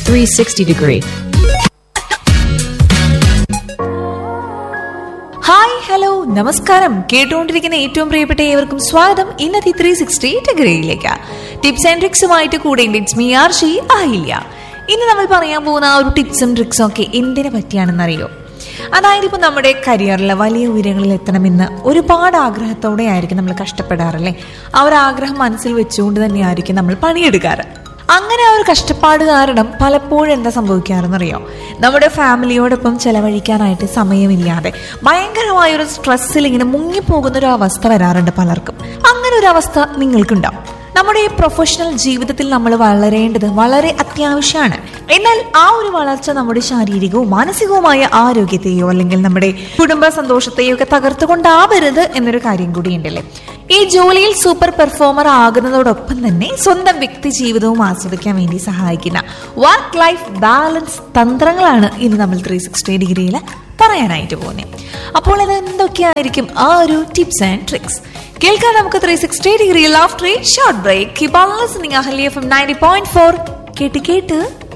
360 degree. Hi hello നമസ്കാരം കേട്ടുകൊണ്ടിരിക്കുന്ന ഏറ്റവും പ്രിയപ്പെട്ട ഏവർക്കും സ്വാഗതം ഇന്നത്തെ ത്രീ സിക്സ്റ്റി ഡിഗ്രിയിലേക്ക് ടിപ്സ് ആൻഡ് ട്രിക്സുമായിട്ട് കൂടെ ഇറ്റ്സ് മീ ആർ ഷി ആയില്ല ഇന്ന് നമ്മൾ പറയാൻ പോകുന്ന ആ ഒരു ടിപ്സും ട്രിക്സും ഒക്കെ എന്തിനെ പറ്റിയാണെന്നറിയോ അതായത് ഇപ്പോൾ നമ്മുടെ കരിയറിൽ വലിയ ഉയരങ്ങളിൽ എത്തണമെന്ന് ഒരുപാട് ആഗ്രഹത്തോടെ ആയിരിക്കും നമ്മൾ കഷ്ടപ്പെടാറല്ലേ ആ ഒരു ആഗ്രഹം മനസ്സിൽ വെച്ചുകൊണ്ട് തന്നെയായിരിക്കും നമ്മൾ പണിയെടുക്കാറ് അങ്ങനെ ആ ഒരു കഷ്ടപ്പാട് കാരണം പലപ്പോഴും എന്താ സംഭവിക്കാറെന്നറിയോ നമ്മുടെ ഫാമിലിയോടൊപ്പം ചെലവഴിക്കാനായിട്ട് സമയമില്ലാതെ ഭയങ്കരമായ ഒരു സ്ട്രെസ്സിൽ ഇങ്ങനെ മുങ്ങിപ്പോകുന്ന ഒരു അവസ്ഥ വരാറുണ്ട് പലർക്കും അങ്ങനെ ഒരു അവസ്ഥ നിങ്ങൾക്കുണ്ടാവും നമ്മുടെ ഈ പ്രൊഫഷണൽ ജീവിതത്തിൽ നമ്മൾ വളരേണ്ടത് വളരെ അത്യാവശ്യമാണ് എന്നാൽ ആ ഒരു വളർച്ച നമ്മുടെ ശാരീരികവും മാനസികവുമായ ആരോഗ്യത്തെയോ അല്ലെങ്കിൽ നമ്മുടെ കുടുംബ സന്തോഷത്തെയോ ഒക്കെ തകർത്തുകൊണ്ടാവരുത് എന്നൊരു കാര്യം കൂടിയുണ്ടല്ലേ ഈ ജോലിയിൽ സൂപ്പർ പെർഫോമർ ആകുന്നതോടൊപ്പം തന്നെ സ്വന്തം വ്യക്തി ജീവിതവും ആസ്വദിക്കാൻ വേണ്ടി സഹായിക്കുന്ന വർക്ക് ലൈഫ് ബാലൻസ് തന്ത്രങ്ങളാണ് ഇന്ന് നമ്മൾ ത്രീ സിക്സ്റ്റി ഡിഗ്രിയിൽ പറയാനായിട്ട് പോകുന്നത് അപ്പോൾ അത് എന്തൊക്കെയായിരിക്കും ആ ഒരു ടിപ്സ് ആൻഡ് ട്രിക്സ് കേൾക്കാൻ നമുക്ക് ത്രീ സിക്സ്റ്റി ഡിഗ്രിയിൽ after short break keep on listening Ahalya F M ninety point four കേട്ട് കേട്ട്